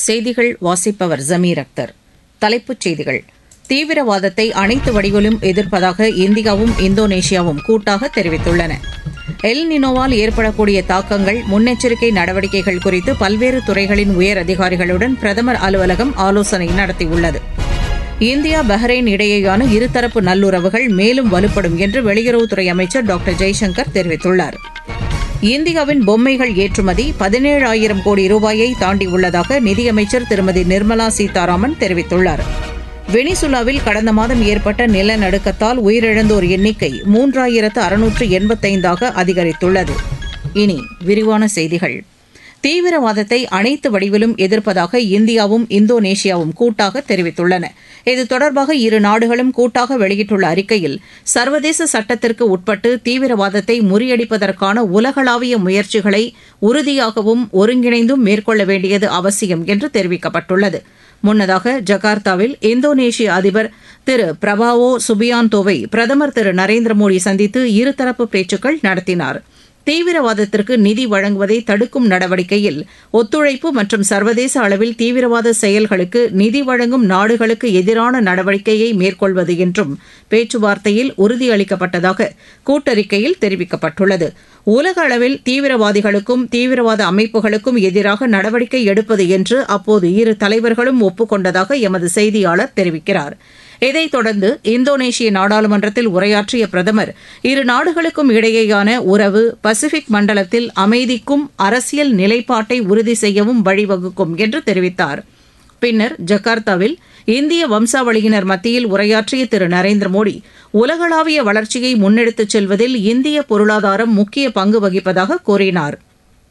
செய்திகள் வாசிப்பவர் ஜமீர் அக்தர் தலைப்புச் செய்திகள் தீவிரவாதத்தை அனைத்து வடிவிலும் எதிர்ப்பதாக இந்தியாவும் இந்தோனேஷியாவும் கூட்டாக தெரிவித்துள்ளன எல் நினோவால் ஏற்படக்கூடிய தாக்கங்கள் முன்னெச்சரிக்கை நடவடிக்கைகள் குறித்து பல்வேறு துறைகளின் உயர் அதிகாரிகளுடன் பிரதமர் அலுவலகம் ஆலோசனை நடத்தியுள்ளது இந்தியா பஹ்ரைன் இடையேயான இருதரப்பு நல்லுறவுகள் மேலும் வலுப்படும் என்று வெளியுறவுத்துறை அமைச்சர் டாக்டர் ஜெய்சங்கர் தெரிவித்துள்ளார் இந்தியாவின் பொம்மைகள் ஏற்றுமதி பதினேழாயிரம் கோடி ரூபாயை தாண்டியுள்ளதாக நிதியமைச்சர் திருமதி நிர்மலா சீதாராமன் தெரிவித்துள்ளார் வெனிசுலாவில் கடந்த மாதம் ஏற்பட்ட நிலநடுக்கத்தால் உயிரிழந்தோர் எண்ணிக்கை மூன்றாயிரத்து அறுநூற்று எண்பத்தைந்தாக அதிகரித்துள்ளது இனி விரிவான செய்திகள் தீவிரவாதத்தை அனைத்து வடிவிலும் எதிர்ப்பதாக இந்தியாவும் இந்தோனேஷியாவும் கூட்டாக தெரிவித்துள்ளன இது தொடர்பாக இரு நாடுகளும் கூட்டாக வெளியிட்டுள்ள அறிக்கையில் சர்வதேச சட்டத்திற்கு உட்பட்டு தீவிரவாதத்தை முறியடிப்பதற்கான உலகளாவிய முயற்சிகளை உறுதியாகவும் ஒருங்கிணைந்தும் மேற்கொள்ள வேண்டியது அவசியம் என்று தெரிவிக்கப்பட்டுள்ளது முன்னதாக ஜகார்த்தாவில் இந்தோனேஷிய அதிபர் திரு பிரபாவோ சுபியாந்தோவை பிரதமர் திரு நரேந்திர மோடி சந்தித்து இருதரப்பு பேச்சுக்கள் நடத்தினார் தீவிரவாதத்திற்கு நிதி வழங்குவதை தடுக்கும் நடவடிக்கையில் ஒத்துழைப்பு மற்றும் சர்வதேச அளவில் தீவிரவாத செயல்களுக்கு நிதி வழங்கும் நாடுகளுக்கு எதிரான நடவடிக்கையை மேற்கொள்வது என்றும் பேச்சுவார்த்தையில் உறுதியளிக்கப்பட்டதாக கூட்டறிக்கையில் தெரிவிக்கப்பட்டுள்ளது உலக அளவில் தீவிரவாதிகளுக்கும் தீவிரவாத அமைப்புகளுக்கும் எதிராக நடவடிக்கை எடுப்பது என்று அப்போது இரு தலைவர்களும் ஒப்புக்கொண்டதாக எமது செய்தியாளர் தெரிவிக்கிறார் இதைத் தொடர்ந்து இந்தோனேஷிய நாடாளுமன்றத்தில் உரையாற்றிய பிரதமர் இரு நாடுகளுக்கும் இடையேயான உறவு பசிபிக் மண்டலத்தில் அமைதிக்கும் அரசியல் நிலைப்பாட்டை உறுதி செய்யவும் வழிவகுக்கும் என்று தெரிவித்தார் பின்னர் ஜகார்த்தாவில் இந்திய வம்சாவளியினர் மத்தியில் உரையாற்றிய திரு நரேந்திர மோடி உலகளாவிய வளர்ச்சியை முன்னெடுத்துச் செல்வதில் இந்திய பொருளாதாரம் முக்கிய பங்கு வகிப்பதாக கூறினார்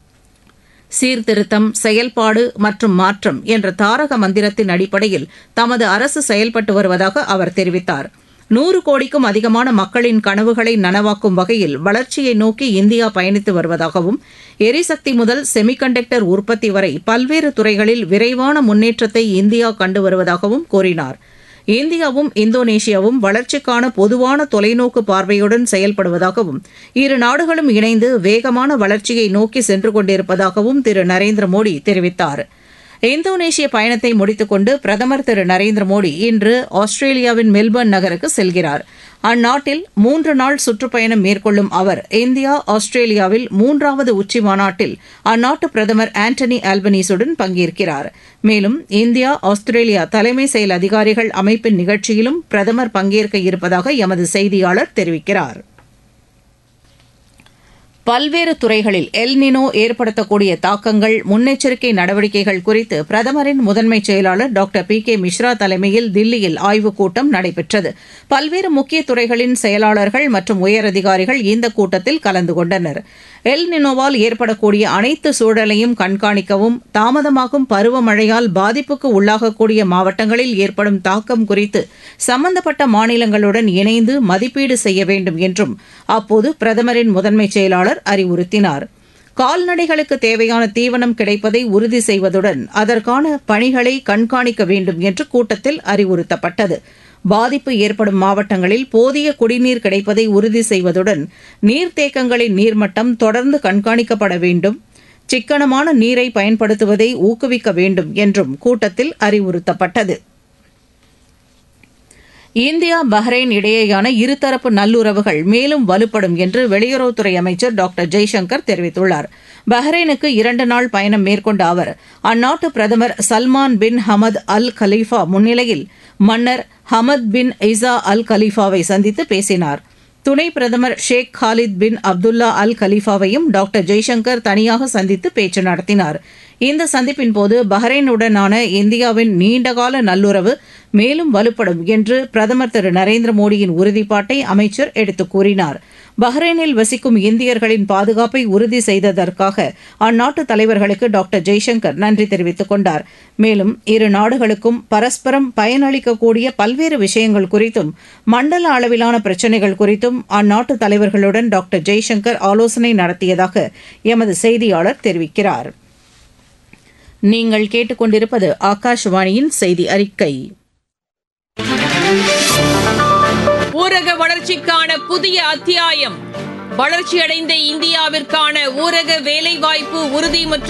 சீர்திருத்தம் செயல்பாடு மற்றும் மாற்றம் என்ற தாரக மந்திரத்தின் அடிப்படையில் தமது அரசு செயல்பட்டு வருவதாக அவர் தெரிவித்தார் நூறு கோடிக்கும் அதிகமான மக்களின் கனவுகளை நனவாக்கும் வகையில் வளர்ச்சியை நோக்கி இந்தியா பயணித்து வருவதாகவும் எரிசக்தி முதல் செமிகண்டக்டர் உற்பத்தி வரை பல்வேறு துறைகளில் விரைவான முன்னேற்றத்தை இந்தியா கண்டு வருவதாகவும் கூறினார் இந்தியாவும் இந்தோனேஷியாவும் வளர்ச்சிக்கான பொதுவான தொலைநோக்கு பார்வையுடன் செயல்படுவதாகவும் இரு நாடுகளும் இணைந்து வேகமான வளர்ச்சியை நோக்கி சென்று கொண்டிருப்பதாகவும் திரு நரேந்திர மோடி தெரிவித்தார் இந்தோனேஷிய பயணத்தை முடித்துக்கொண்டு பிரதமர் திரு நரேந்திர மோடி இன்று ஆஸ்திரேலியாவின் மெல்பர்ன் நகருக்கு செல்கிறார் அந்நாட்டில் மூன்று நாள் சுற்றுப்பயணம் மேற்கொள்ளும் அவர் இந்தியா ஆஸ்திரேலியாவில் மூன்றாவது உச்சி மாநாட்டில் அந்நாட்டு பிரதமர் ஆண்டனி ஆல்பனீஸுடன் பங்கேற்கிறார் மேலும் இந்தியா ஆஸ்திரேலியா தலைமை செயல் அதிகாரிகள் அமைப்பின் நிகழ்ச்சியிலும் பிரதமர் பங்கேற்க இருப்பதாக எமது செய்தியாளர் தெரிவிக்கிறார் பல்வேறு துறைகளில் எல்னினோ ஏற்படுத்தக்கூடிய தாக்கங்கள் முன்னெச்சரிக்கை நடவடிக்கைகள் குறித்து பிரதமரின் முதன்மை செயலாளர் டாக்டர் பி கே மிஸ்ரா தலைமையில் தில்லியில் ஆய்வுக் கூட்டம் நடைபெற்றது பல்வேறு முக்கிய துறைகளின் செயலாளர்கள் மற்றும் உயரதிகாரிகள் இந்த கூட்டத்தில் கலந்து கொண்டனர் எல் நினோவால் ஏற்படக்கூடிய அனைத்து சூழலையும் கண்காணிக்கவும் தாமதமாகும் பருவமழையால் பாதிப்புக்கு உள்ளாகக்கூடிய மாவட்டங்களில் ஏற்படும் தாக்கம் குறித்து சம்பந்தப்பட்ட மாநிலங்களுடன் இணைந்து மதிப்பீடு செய்ய வேண்டும் என்றும் அப்போது பிரதமரின் முதன்மை செயலாளர் அறிவுறுத்தினார் கால்நடைகளுக்கு தேவையான தீவனம் கிடைப்பதை உறுதி செய்வதுடன் அதற்கான பணிகளை கண்காணிக்க வேண்டும் என்று கூட்டத்தில் அறிவுறுத்தப்பட்டது பாதிப்பு ஏற்படும் மாவட்டங்களில் போதிய குடிநீர் கிடைப்பதை உறுதி செய்வதுடன் நீர்த்தேக்கங்களின் நீர்மட்டம் தொடர்ந்து கண்காணிக்கப்பட வேண்டும் சிக்கனமான நீரை பயன்படுத்துவதை ஊக்குவிக்க வேண்டும் என்றும் கூட்டத்தில் அறிவுறுத்தப்பட்டது இந்தியா பஹ்ரைன் இடையேயான இருதரப்பு நல்லுறவுகள் மேலும் வலுப்படும் என்று வெளியுறவுத்துறை அமைச்சர் டாக்டர் ஜெய்சங்கர் தெரிவித்துள்ளார் பஹ்ரைனுக்கு இரண்டு நாள் பயணம் மேற்கொண்ட அவர் அந்நாட்டு பிரதமர் சல்மான் பின் ஹமத் அல் கலீஃபா முன்னிலையில் மன்னர் ஹமத் பின் இசா அல் கலீஃபாவை சந்தித்து பேசினார் துணை பிரதமர் Sheikh Khalid bin Abdullah Al கலீஃபாவையும் டாக்டர் ஜெய்சங்கர் தனியாக சந்தித்து பேச்சு நடத்தினார் இந்த சந்திப்பின் போது பஹ்ரைனுடனான இந்தியாவின் நீண்டகால நல்லுறவு மேலும் வலுப்படும் என்று பிரதமர் திரு நரேந்திர மோடியின் உறுதிப்பாட்டை அமைச்சர் எடுத்துக் கூறினார் பஹ்ரைனில் வசிக்கும் இந்தியர்களின் பாதுகாப்பை உறுதி செய்ததற்காக அந்நாட்டு தலைவர்களுக்கு டாக்டர் ஜெய்சங்கர் நன்றி தெரிவித்துக் கொண்டார் மேலும் இரு நாடுகளுக்கும் பரஸ்பரம் பயனளிக்கக்கூடிய பல்வேறு விஷயங்கள் குறித்தும் மண்டல அளவிலான பிரச்சினைகள் குறித்தும் அந்நாட்டு தலைவர்களுடன் டாக்டர் ஜெய்சங்கர் ஆலோசனை நடத்தியதாக எமது செய்தியாளர் தெரிவிக்கிறார் நீங்கள் கேட்டுக்கொண்டிருப்பது ஆகாஷவாணியின் செய்தி அறிக்கை ஊரக வளர்ச்சிக்கான புதிய அத்தியாயம் வளர்ச்சியடைந்த இந்தியாவிற்கான ஊரக வேலைவாய்ப்பு உறுதி மற்றும்